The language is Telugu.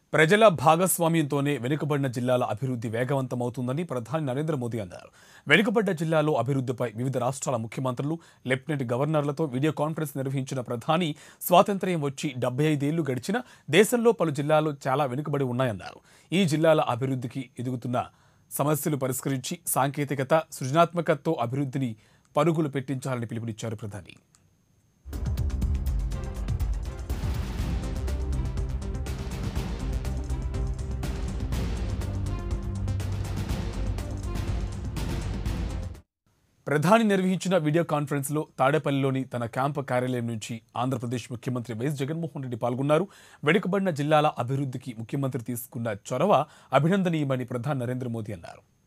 ప్రజల భాగస్వామ్యంతోనే వెనుకబడిన జిల్లాల అభివృద్ధి వేగవంతమవుతుందని ప్రధాని నరేంద్ర మోదీ అన్నారు వెనుకబడ్డ జిల్లాలో అభివృద్ధిపై వివిధ రాష్ట్రాల ముఖ్యమంత్రులు లెఫ్టినెంట్ గవర్నర్లతో వీడియో కాన్ఫరెన్స్ నిర్వహించిన ప్రధాని స్వాతంత్ర్యం వచ్చి డెబ్బై ఐదేళ్లు గడిచిన దేశంలో పలు జిల్లాలు చాలా వెనుకబడి ఉన్నాయన్నారు ఈ జిల్లాల అభివృద్ధికి ఎదుగుతున్న సమస్యలు పరిష్కరించి సాంకేతికత సృజనాత్మకతతో అభివృద్ధిని పరుగులు పెట్టించాలని పిలుపునిచ్చారు ప్రధాని ప్రధాని నిర్వహించిన వీడియో కాన్ఫరెన్స్లో తాడేపల్లిలోని తన క్యాంపు కార్యాలయం నుంచి ఆంధ్రప్రదేశ్ ముఖ్యమంత్రి వైఎస్ జగన్మోహన్ రెడ్డి పాల్గొన్నారు వెనుకబడిన జిల్లాల అభివృద్ధికి ముఖ్యమంత్రి తీసుకున్న చొరవ అభినందనీయమని ప్రధాని నరేంద్ర మోదీ అన్నారు